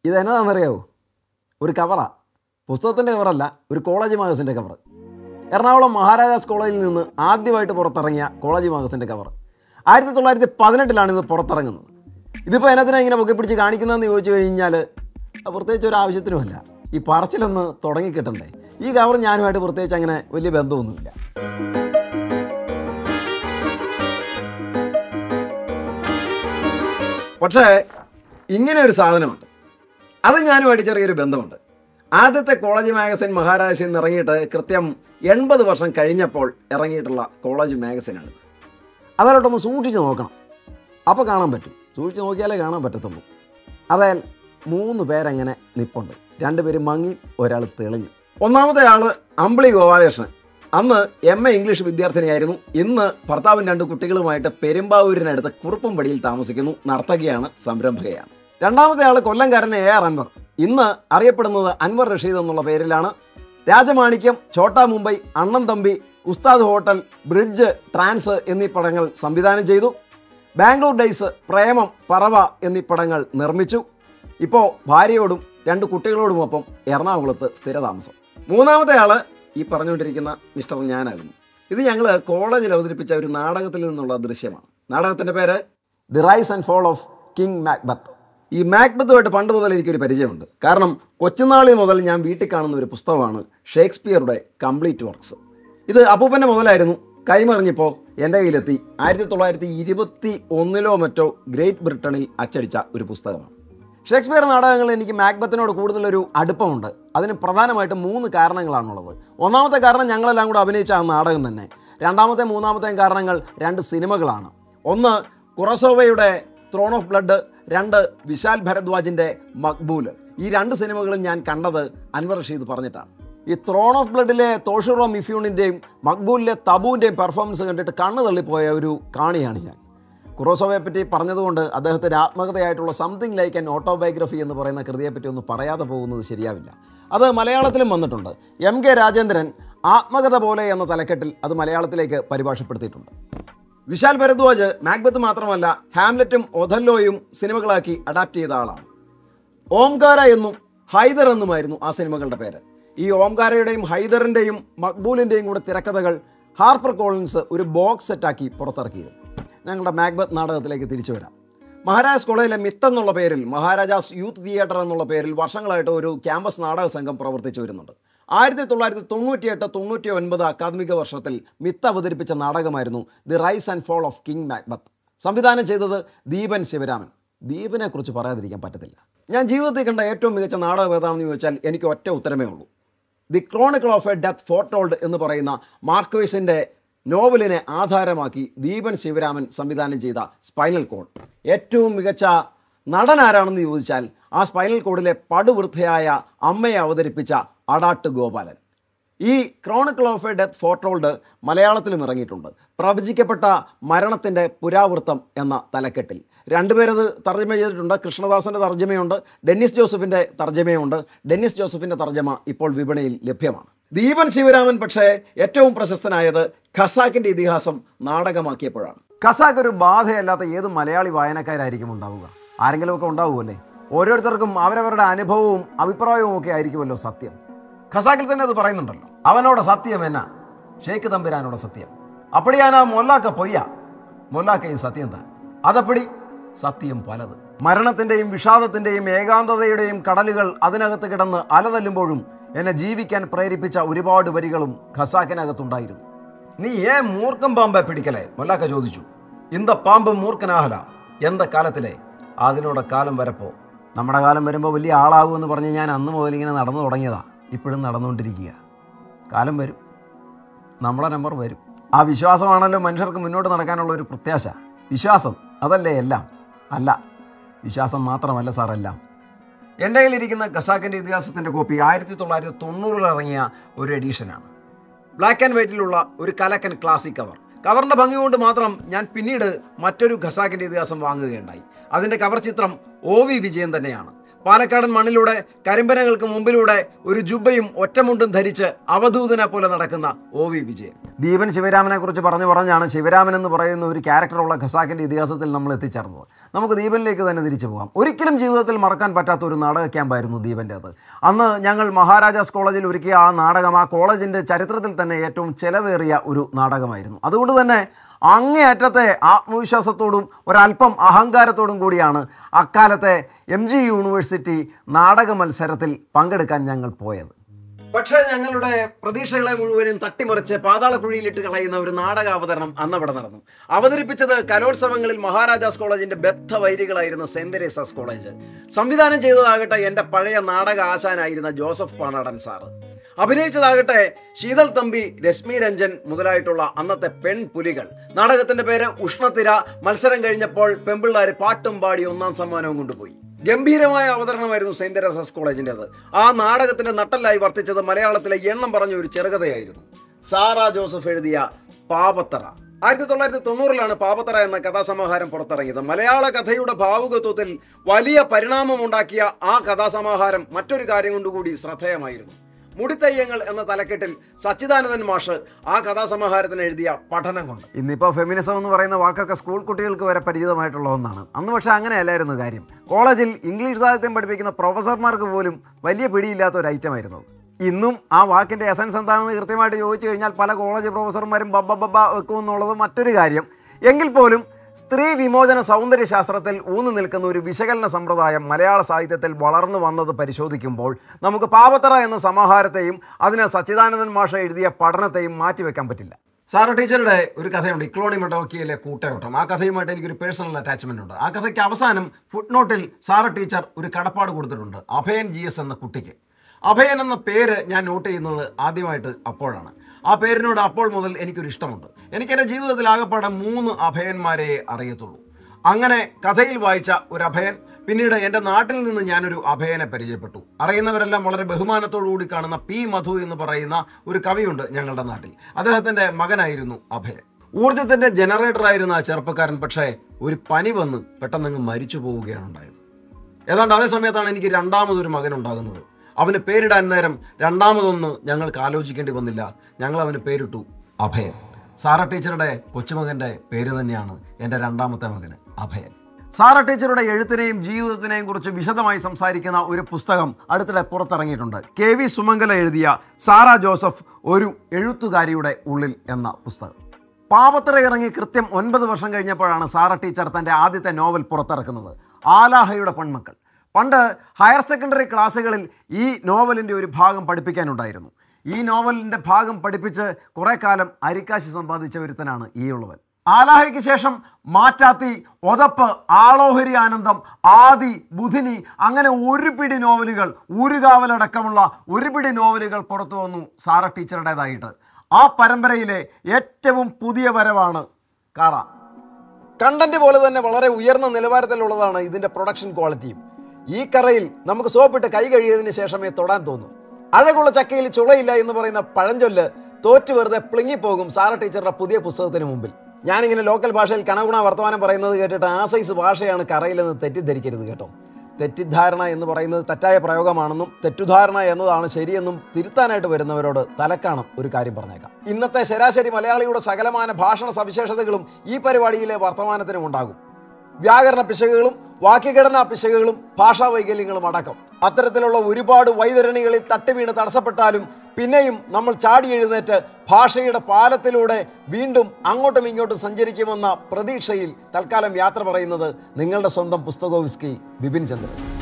ഇത് എന്നതാണെന്നറിയാവോ ഒരു കവറാ പുസ്തകത്തിൻ്റെ കവറല്ല ഒരു കോളേജ് മാഗസിൻ്റെ കവർ എറണാകുളം മഹാരാജാസ് കോളേജിൽ നിന്ന് ആദ്യമായിട്ട് പുറത്തിറങ്ങിയ കോളേജ് മാഗസിൻ്റെ കവർ ആയിരത്തി തൊള്ളായിരത്തി പതിനെട്ടിലാണ് ഇത് പുറത്തിറങ്ങുന്നത് ഇതിപ്പോൾ എന്നതിനാണ് ഇങ്ങനെ പൊക്കി പിടിച്ച് കാണിക്കുന്നതെന്ന് ചോദിച്ചു കഴിഞ്ഞാൽ അത് പ്രത്യേകിച്ച് ഒരു ആവശ്യത്തിനുമല്ല ഈ പറച്ചിലൊന്ന് തുടങ്ങിക്കിട്ടണ്ടേ ഈ കവർ ഞാനുമായിട്ട് പ്രത്യേകിച്ച് അങ്ങനെ വലിയ ബന്ധമൊന്നുമില്ല പക്ഷേ ഇങ്ങനെ ഒരു സാധനമുണ്ട് അത് ഞാനുമായിട്ട് ചെറിയൊരു ബന്ധമുണ്ട് ആദ്യത്തെ കോളേജ് മാഗസിൻ മഹാരാജയിൽ നിന്ന് ഇറങ്ങിയിട്ട് കൃത്യം എൺപത് വർഷം കഴിഞ്ഞപ്പോൾ ഇറങ്ങിയിട്ടുള്ള കോളേജ് മാഗസിനാണിത് അതിലോട്ടൊന്ന് സൂക്ഷിച്ച് നോക്കണം അപ്പോൾ കാണാൻ പറ്റും സൂക്ഷിച്ച് നോക്കിയാലേ കാണാൻ പറ്റത്തുള്ളൂ അതായത് മൂന്ന് പേരങ്ങനെ നിപ്പുണ്ട് രണ്ടുപേര് മങ്ങി ഒരാൾ തെളിഞ്ഞു ഒന്നാമത്തെ ആൾ അമ്പിളി ഗോപാലകൃഷ്ണൻ അന്ന് എം എ ഇംഗ്ലീഷ് വിദ്യാർത്ഥിനിയായിരുന്നു ഇന്ന് ഭർത്താവും രണ്ട് കുട്ടികളുമായിട്ട് പെരുമ്പാവൂരിനടുത്ത് കുറുപ്പംപടിയിൽ താമസിക്കുന്നു നർത്തകിയാണ് സംരംഭകയാണ് രണ്ടാമത്തെ ആൾ കൊല്ലംകാരൻ എ ആർ അൻവർ ഇന്ന് അറിയപ്പെടുന്നത് അൻവർ റഷീദ് എന്നുള്ള പേരിലാണ് രാജമാണിക്യം ഛോട്ടാ മുംബൈ അണ്ണൻ തമ്പി ഉസ്താദ് ഹോട്ടൽ ബ്രിഡ്ജ് ട്രാൻസ് എന്നീ പടങ്ങൾ സംവിധാനം ചെയ്തു ബാംഗ്ലൂർ ഡേയ്സ് പ്രേമം പറവ എന്നീ പടങ്ങൾ നിർമ്മിച്ചു ഇപ്പോൾ ഭാര്യയോടും രണ്ട് കുട്ടികളോടുമൊപ്പം എറണാകുളത്ത് സ്ഥിരതാമസം മൂന്നാമത്തെ ആള് ഈ പറഞ്ഞുകൊണ്ടിരിക്കുന്ന മിസ്റ്റർ ഞാനാകുന്നു ഇത് ഞങ്ങൾ കോളേജിൽ അവതരിപ്പിച്ച ഒരു നാടകത്തിൽ നിന്നുള്ള ദൃശ്യമാണ് നാടകത്തിൻ്റെ പേര് the rise and fall of King Macbeth ഈ മാക്ബത്തുമായിട്ട് പണ്ട് മുതൽ എനിക്കൊരു പരിചയമുണ്ട് കാരണം കൊച്ചുനാളിൽ മുതൽ ഞാൻ വീട്ടിൽ കാണുന്ന ഒരു പുസ്തകമാണ് ഷേക്സ്പിയറുടെ കംപ്ലീറ്റ് വർക്ക്സ് ഇത് അപ്പൂപ്പൻ്റെ മുതലായിരുന്നു കൈമറിഞ്ഞപ്പോൾ എൻ്റെ കയ്യിലെത്തി ആയിരത്തി തൊള്ളായിരത്തി ഇരുപത്തി ഒന്നിലോ മറ്റോ ഗ്രേറ്റ് ബ്രിട്ടനിൽ അച്ചടിച്ച ഒരു പുസ്തകമാണ് ഷേക്സ്പിയർ നാടകങ്ങളിൽ എനിക്ക് മാക്ബത്തിനോട് കൂടുതലൊരു അടുപ്പമുണ്ട് അതിന് പ്രധാനമായിട്ടും മൂന്ന് കാരണങ്ങളാണുള്ളത് ഒന്നാമത്തെ കാരണം ഞങ്ങളെല്ലാം കൂടെ അഭിനയിച്ച ആ നാടകം തന്നെ രണ്ടാമത്തെ മൂന്നാമത്തെയും കാരണങ്ങൾ രണ്ട് സിനിമകളാണ് ഒന്ന് കുറസോവയുടെ ത്രോൺ ഓഫ് ബ്ലഡ് രണ്ട് വിശാൽ ഭരദ്വാജിൻ്റെ മക്ബൂല് ഈ രണ്ട് സിനിമകളും ഞാൻ കണ്ടത് അൻവർ റഷീദ് പറഞ്ഞിട്ടാണ് ഈ ത്രോൺ ഓഫ് ബ്ലഡിലെ തോഷുറോ മിഫ്യൂണിൻ്റെയും മക്ബൂലിലെ തബുവിൻ്റെയും പെർഫോമൻസ് കണ്ടിട്ട് കണ്ണ് തള്ളിപ്പോയ ഒരു കാണിയാണ് ഞാൻ കുറോസോവയെ പറ്റി പറഞ്ഞതുകൊണ്ട് അദ്ദേഹത്തിൻ്റെ ആത്മകഥയായിട്ടുള്ള സംതിങ് ലൈക്ക് ആൻ ഓട്ടോബയോഗ്രഫി എന്ന് പറയുന്ന കൃതിയെപ്പറ്റി ഒന്ന് പറയാതെ പോകുന്നത് ശരിയാവില്ല അത് മലയാളത്തിലും വന്നിട്ടുണ്ട് എം കെ രാജേന്ദ്രൻ ആത്മകഥ പോലെ എന്ന തലക്കെട്ടിൽ അത് മലയാളത്തിലേക്ക് പരിഭാഷപ്പെടുത്തിയിട്ടുണ്ട് വിശാൽ ഭരദ്വാജ് മാക്ബത്ത് മാത്രമല്ല ഹാംലറ്റും ഒഥല്ലോയും സിനിമകളാക്കി അഡാപ്റ്റ് ചെയ്ത ആളാണ് ഓംകാര എന്നും ഹൈദർ എന്നുമായിരുന്നു ആ സിനിമകളുടെ പേര് ഈ ഓംകാരയുടെയും ഹൈദറിൻ്റെയും മക്ബൂലിൻ്റെയും കൂടെ തിരക്കഥകൾ ഹാർപ്പർ കോളിൻസ് ഒരു ബോക്സ് സെറ്റാക്കി പുറത്തിറക്കിയിരുന്നു ഞങ്ങളുടെ മാക്ബത്ത് നാടകത്തിലേക്ക് തിരിച്ചു വരാം മഹാരാജാസ് കോളേജിലെ മിത്ത് എന്നുള്ള പേരിൽ മഹാരാജാസ് യൂത്ത് തിയേറ്റർ എന്നുള്ള പേരിൽ വർഷങ്ങളായിട്ട് ഒരു ക്യാമ്പസ് നാടക സംഘം പ്രവർത്തിച്ചു വരുന്നുണ്ട് ആയിരത്തി തൊള്ളായിരത്തി തൊണ്ണൂറ്റിയെട്ട് തൊണ്ണൂറ്റി ഒൻപത് അക്കാദമിക വർഷത്തിൽ മിത്ത് അവതരിപ്പിച്ച നാടകമായിരുന്നു the rise and fall of King Macbeth സംവിധാനം ചെയ്തത് ദീപൻ ശിവരാമൻ ദീപനെ കുറിച്ച് പറയാതിരിക്കാൻ പറ്റത്തില്ല ഞാൻ ജീവിതത്തിൽ കണ്ട ഏറ്റവും മികച്ച നാടകം ഏതാണെന്ന് ചോദിച്ചാൽ എനിക്ക് ഒറ്റ ഉത്തരമേ ഉള്ളൂ the chronicle of a death foretold എന്ന് പറയുന്ന മാർക്വേസിൻ്റെ നോവലിനെ ആധാരമാക്കി ദീപൻ ശിവരാമൻ സംവിധാനം ചെയ്ത സ്പൈനൽ കോഡ് ഏറ്റവും മികച്ച നടൻ ആരാണെന്ന് ചോദിച്ചാൽ ആ സ്പൈനൽ കോഡിലെ പടുവൃദ്ധയായ അമ്മയെ അവതരിപ്പിച്ച അടാട്ട് ഗോപാലൻ ഈ chronicle of a death foretold മലയാളത്തിലും ഇറങ്ങിയിട്ടുണ്ട് പ്രവചിക്കപ്പെട്ട മരണത്തിൻ്റെ പുരാവൃത്തം എന്ന തലക്കെട്ടിൽ രണ്ടുപേരത് തർജ്ജമ ചെയ്തിട്ടുണ്ട് കൃഷ്ണദാസൻ്റെ തർജ്ജമയുണ്ട് ഡെന്നിസ് ജോസഫിൻ്റെ തർജ്ജമയുണ്ട് ഡെന്നിസ് ജോസഫിൻ്റെ തർജ്ജമ ഇപ്പോൾ വിപണിയിൽ ലഭ്യമാണ് ദീപൻ ശിവരാമൻ പക്ഷേ ഏറ്റവും പ്രശസ്തനായത് ഖസാക്കിൻ്റെ ഇതിഹാസം നാടകമാക്കിയപ്പോഴാണ് ഖസാക്ക് ഒരു ബാധയല്ലാത്ത ഏത് മലയാളി വായനക്കാരായിരിക്കും ഉണ്ടാവുക ആരെങ്കിലുമൊക്കെ ഉണ്ടാവുമല്ലേ ഓരോരുത്തർക്കും അവരവരുടെ അനുഭവവും അഭിപ്രായവും ഒക്കെ ആയിരിക്കുമല്ലോ സത്യം ഖസാക്കിൽ തന്നെ അത് പറയുന്നുണ്ടല്ലോ അവനോട് സത്യം എന്നാ ഷേഖ് തമ്പുരാനോട് സത്യം അപ്പടിയാനാ മൊല്ലാക്ക പൊയ്യ മൊല്ലാക്കയും സത്യം താൻ അതപ്പടി സത്യം പലത് മരണത്തിൻ്റെയും വിഷാദത്തിൻ്റെയും ഏകാന്തതയുടെയും കടലുകൾ അതിനകത്ത് കിടന്ന് അലതല്ലുമ്പോഴും എന്നെ ജീവിക്കാൻ പ്രേരിപ്പിച്ച ഒരുപാട് വരികളും ഖസാക്കിനകത്തുണ്ടായിരുന്നു നീ ഏ മൂർഖം പാമ്പെ പിടിക്കലേ മൊല്ലാക്ക ചോദിച്ചു ഇന്ത പാമ്പ് മൂർഖനാഹല എന്ത കാലത്തിലെ അതിനോടെ കാലം വരപ്പോ നമ്മുടെ കാലം വരുമ്പോൾ വലിയ ആളാകുമെന്ന് പറഞ്ഞ് ഞാൻ അന്ന് മുതൽ ഇങ്ങനെ നടന്നു തുടങ്ങിയതാ ഇപ്പോഴും നടന്നുകൊണ്ടിരിക്കുക കാലം വരും നമ്മുടെ നമ്പർ വരും ആ വിശ്വാസമാണല്ലോ മനുഷ്യർക്ക് മുന്നോട്ട് നടക്കാനുള്ള ഒരു പ്രത്യാശ വിശ്വാസം അതല്ലേ എല്ലാം അല്ല വിശ്വാസം മാത്രമല്ല സാർ എല്ലാം എൻ്റെ കയ്യിലിരിക്കുന്ന ഖസാക്കിൻ്റെ ഇതിഹാസത്തിൻ്റെ കോപ്പി ആയിരത്തി തൊള്ളായിരത്തി തൊണ്ണൂറിൽ ഇറങ്ങിയ ഒരു എഡീഷനാണ് ബ്ലാക്ക് ആൻഡ് വൈറ്റിലുള്ള ഒരു കലക്കൻ ക്ലാസിക് കവർ കവറിൻ്റെ ഭംഗി കൊണ്ട് മാത്രം ഞാൻ പിന്നീട് മറ്റൊരു ഖസാക്കിൻ്റെ ഇതിഹാസം വാങ്ങുകയുണ്ടായി അതിൻ്റെ കവർ ചിത്രം ഒ വി വിജയൻ തന്നെയാണ് പാലക്കാടൻ മണ്ണിലൂടെ കരിമ്പനകൾക്ക് മുമ്പിലൂടെ ഒരു ജുബയും ഒറ്റമുണ്ടും ധരിച്ച് അവധൂതനെ പോലെ നടക്കുന്ന ഒ വി വിജയൻ ദീപൻ ശിവരാമനെ കുറിച്ച് പറഞ്ഞു പറഞ്ഞാണ് ശിവരാമൻ എന്ന് പറയുന്ന ഒരു ക്യാരക്ടറുള്ള ഖസാക്കിൻ്റെ ഇതിഹാസത്തിൽ നമ്മൾ എത്തിച്ചേർന്നത് നമുക്ക് ദീപനിലേക്ക് തന്നെ തിരിച്ചു പോകാം ഒരിക്കലും ജീവിതത്തിൽ മറക്കാൻ പറ്റാത്ത ഒരു നാടക ക്യാമ്പായിരുന്നു ദീപൻ്റേത് അന്ന് ഞങ്ങൾ മഹാരാജാസ് കോളേജിൽ ഒരുക്കിയ ആ നാടകം ആ കോളേജിൻ്റെ ചരിത്രത്തിൽ തന്നെ ഏറ്റവും ചെലവേറിയ ഒരു നാടകമായിരുന്നു അതുകൊണ്ട് തന്നെ അങ്ങേയറ്റത്തെ ആത്മവിശ്വാസത്തോടും ഒരല്പം അഹങ്കാരത്തോടും കൂടിയാണ് അക്കാലത്തെ എം ജി യൂണിവേഴ്സിറ്റി നാടക മത്സരത്തിൽ പങ്കെടുക്കാൻ ഞങ്ങൾ പോയത് പക്ഷേ ഞങ്ങളുടെ പ്രതീക്ഷകളെ മുഴുവനും തട്ടിമറിച്ച് പാതാളക്കുഴിയിലിട്ട് കളയുന്ന ഒരു നാടക അവതരണം അന്നവിടെ നടന്നു അവതരിപ്പിച്ചത് കലോത്സവങ്ങളിൽ മഹാരാജാസ് കോളേജിന്റെ ബദ്ധ വൈരികളായിരുന്ന സെന്റ് തെരേസാസ് കോളേജ് സംവിധാനം ചെയ്തതാകട്ടെ എൻ്റെ പഴയ നാടക ആശാനായിരുന്ന ജോസഫ് പാണാടൻ സാറ് അഭിനയിച്ചതാകട്ടെ ശീതൾ തമ്പി രശ്മി രഞ്ജൻ മുതലായിട്ടുള്ള അന്നത്തെ പെൺപുലികൾ നാടകത്തിന്റെ പേര് ഉഷ്ണത്തിര മത്സരം കഴിഞ്ഞപ്പോൾ പെമ്പിള്ളാര് പാട്ടും പാടി ഒന്നാം സമ്മാനവും കൊണ്ടുപോയി ഗംഭീരമായ അവതരണമായിരുന്നു സെന്റ് തെരേസാസ് കോളേജിൻ്റെത് ആ നാടകത്തിന്റെ നട്ടലായി വർത്തിച്ചത് മലയാളത്തിലെ എണ്ണം പറഞ്ഞ ഒരു ചെറുകഥയായിരുന്നു സാറ ജോസഫ് എഴുതിയ പാപത്തറ ആയിരത്തി തൊള്ളായിരത്തി തൊണ്ണൂറിലാണ് പാപത്തറ എന്ന കഥാസമാഹാരം പുറത്തിറങ്ങിയത് മലയാള കഥയുടെ ഭാവുകത്വത്തിൽ വലിയ പരിണാമമുണ്ടാക്കിയ ആ കഥാസമാഹാരം മറ്റൊരു കാര്യം കൊണ്ടുകൂടി ശ്രദ്ധേയമായിരുന്നു മുടിത്തയ്യങ്ങൾ എന്ന തലക്കെട്ടിൽ സച്ചിദാനന്ദൻ മാഷ് ആ കഥാസമാഹാരത്തിന് എഴുതിയ പഠനം കൊണ്ട് ഇന്നിപ്പോൾ ഫെമിനിസം എന്ന് പറയുന്ന വാക്കൊക്കെ സ്കൂൾ കുട്ടികൾക്ക് വരെ പരിചിതമായിട്ടുള്ള ഒന്നാണ് അന്ന് പക്ഷേ അങ്ങനെയല്ലായിരുന്നു കാര്യം കോളേജിൽ ഇംഗ്ലീഷ് സാഹിത്യം പഠിപ്പിക്കുന്ന പ്രൊഫസർമാർക്ക് പോലും വലിയ പിടിയില്ലാത്ത ഒരു ഐറ്റമായിരുന്നു അത്. ഇന്നും ആ വാക്കിൻ്റെ എസൻസ് എന്താണെന്ന് കൃത്യമായിട്ട് ചോദിച്ചു കഴിഞ്ഞാൽ പല കോളേജ് പ്രൊഫസർമാരും ബബ്ബ ബബ്ബ വെക്കും എന്നുള്ളത് മറ്റൊരു കാര്യം എങ്കിൽ പോലും സ്ത്രീ വിമോചന സൗന്ദര്യ ശാസ്ത്രത്തിൽ ഊന്നു നിൽക്കുന്ന ഒരു വിശകലന സമ്പ്രദായം മലയാള സാഹിത്യത്തിൽ വളർന്നു വന്നത് പരിശോധിക്കുമ്പോൾ നമുക്ക് പാവത്തറ എന്ന സമാഹാരത്തെയും അതിന് സച്ചിദാനന്ദൻ മാഷ എഴുതിയ പഠനത്തെയും മാറ്റിവെക്കാൻ പറ്റില്ല സാറ ടീച്ചറുടെ ഒരു കഥയുണ്ട് ഇക്ലോണി മഡോക്കിയിലെ കൂട്ടയോട്ടം ആ കഥയുമായിട്ട് എനിക്കൊരു പേഴ്സണൽ അറ്റാച്ച്മെൻ്റ് ഉണ്ട് ആ കഥയ്ക്ക് അവസാനം ഫുട് നോട്ടിൽ സാറ ടീച്ചർ ഒരു കടപ്പാട് കൊടുത്തിട്ടുണ്ട് അഭയൻ ജി എസ് എന്ന കുട്ടിക്ക് അഭയൻ എന്ന പേര് ഞാൻ നോട്ട് ചെയ്യുന്നത് ആദ്യമായിട്ട് അപ്പോഴാണ് ആ പേരിനോട് അപ്പോൾ മുതൽ എനിക്കൊരു ഇഷ്ടമുണ്ട് എനിക്ക് എൻ്റെ ജീവിതത്തിൽ ആകപ്പാടെ മൂന്ന് അഭയന്മാരെ അറിയത്തുള്ളൂ അങ്ങനെ കഥയിൽ വായിച്ച ഒരു അഭയൻ പിന്നീട് എൻ്റെ നാട്ടിൽ നിന്ന് ഞാനൊരു അഭയനെ പരിചയപ്പെട്ടു അറിയുന്നവരെല്ലാം വളരെ ബഹുമാനത്തോടു കൂടി കാണുന്ന പി മധു എന്ന് പറയുന്ന ഒരു കവിയുണ്ട് ഞങ്ങളുടെ നാട്ടിൽ അദ്ദേഹത്തിൻ്റെ മകനായിരുന്നു അഭയൻ ഊർജത്തിൻ്റെ ജനറേറ്ററായിരുന്ന ആ ചെറുപ്പക്കാരൻ പക്ഷേ ഒരു പനി വന്ന് പെട്ടെന്നങ്ങ് മരിച്ചു പോവുകയാണ് ഉണ്ടായത് ഏതാണ്ട് അതേ സമയത്താണ് എനിക്ക് രണ്ടാമതൊരു മകൻ ഉണ്ടാകുന്നത് അവന് പേരിടാൻ നേരം രണ്ടാമതൊന്ന് ഞങ്ങൾക്ക് ആലോചിക്കേണ്ടി വന്നില്ല ഞങ്ങൾ അവന് പേരിട്ടു അഭയൻ സാറ ടീച്ചറുടെ കൊച്ചുമകൻ്റെ പേര് തന്നെയാണ് എൻ്റെ രണ്ടാമത്തെ മകന് അഭയൻ സാറ ടീച്ചറുടെ എഴുത്തിനെയും ജീവിതത്തിനെയും കുറിച്ച് വിശദമായി സംസാരിക്കുന്ന ഒരു പുസ്തകം അടുത്തിടെ പുറത്തിറങ്ങിയിട്ടുണ്ട് കെ വി സുമംഗല എഴുതിയ സാറ ജോസഫ് ഒരു എഴുത്തുകാരിയുടെ ഉള്ളിൽ എന്ന പുസ്തകം പാപത്തറ ഇറങ്ങി കൃത്യം ഒൻപത് വർഷം കഴിഞ്ഞപ്പോഴാണ് സാറ ടീച്ചർ തൻ്റെ ആദ്യത്തെ നോവൽ പുറത്തിറക്കുന്നത് ആലാഹയുടെ പെൺമക്കൾ പണ്ട് ഹയർ സെക്കൻഡറി ക്ലാസ്സുകളിൽ ഈ നോവലിൻ്റെ ഒരു ഭാഗം പഠിപ്പിക്കാനുണ്ടായിരുന്നു ഈ നോവലിൻ്റെ ഭാഗം പഠിപ്പിച്ച് കുറേ കാലം അരിക്കാശി സമ്പാദിച്ച ഒരുത്തനാണ് ഈ ഉള്ളവൻ ആലാഹയ്ക്ക് ശേഷം മാറ്റാത്തി ഒതപ്പ് ആളോഹരി ആനന്ദം ആദി ബുധിനി അങ്ങനെ ഒരു പിടി നോവലുകൾ ഊരുകാവലടക്കമുള്ള ഒരു പിടി നോവലുകൾ പുറത്തു വന്നു സാറ ടീച്ചറുടേതായിട്ട് ആ പരമ്പരയിലെ ഏറ്റവും പുതിയ വരവാണ് കാറ കണ്ടന്റ് പോലെ തന്നെ വളരെ ഉയർന്ന നിലവാരത്തിലുള്ളതാണ് ഇതിന്റെ പ്രൊഡക്ഷൻ ക്വാളിറ്റിയും ഈ കറയിൽ നമുക്ക് സോപ്പിട്ട് കൈ കഴിയതിന് ശേഷമേ തൊടാൻ തോന്നും അഴകുള്ള ചക്കയിൽ ചുളയില്ല എന്ന് പറയുന്ന പഴഞ്ചൊല്ല് തോറ്റു വെറുതെ പ്ലിങ്ങിപ്പോകും സാറ ടീച്ചറുടെ പുതിയ പുസ്തകത്തിന് മുമ്പിൽ ഞാനിങ്ങനെ ലോക്കൽ ഭാഷയിൽ കണഗുണ വർത്തമാനം പറയുന്നത് കേട്ടിട്ട് ആ സൈസ് ഭാഷയാണ് കറയിലെന്ന് തെറ്റിദ്ധരിക്കരുത് കേട്ടോ തെറ്റിദ്ധാരണ എന്ന് പറയുന്നത് തെറ്റായ പ്രയോഗമാണെന്നും തെറ്റുധാരണ എന്നതാണ് ശരിയെന്നും തിരുത്താനായിട്ട് വരുന്നവരോട് തലക്കാണം ഒരു കാര്യം പറഞ്ഞേക്കാം ഇന്നത്തെ ശരാശരി മലയാളിയുടെ സകലമാന ഭാഷണ സവിശേഷതകളും ഈ പരിപാടിയിലെ വർത്തമാനത്തിനും ഉണ്ടാകും വ്യാകരണ പിശകുകളും വാക്യഘടനാ പിശകുകളും ഭാഷാ വൈകല്യങ്ങളും അടക്കം അത്തരത്തിലുള്ള ഒരുപാട് വൈതരണികളിൽ തട്ടുവീണ് തടസ്സപ്പെട്ടാലും പിന്നെയും നമ്മൾ ചാടി എഴുന്നേറ്റ് ഭാഷയുടെ പാലത്തിലൂടെ വീണ്ടും അങ്ങോട്ടും ഇങ്ങോട്ടും സഞ്ചരിക്കുമെന്ന പ്രതീക്ഷയിൽ തൽക്കാലം യാത്ര പറയുന്നത് നിങ്ങളുടെ സ്വന്തം പുസ്തകോവിസ്കി ബിപിൻ ചന്ദ്രൻ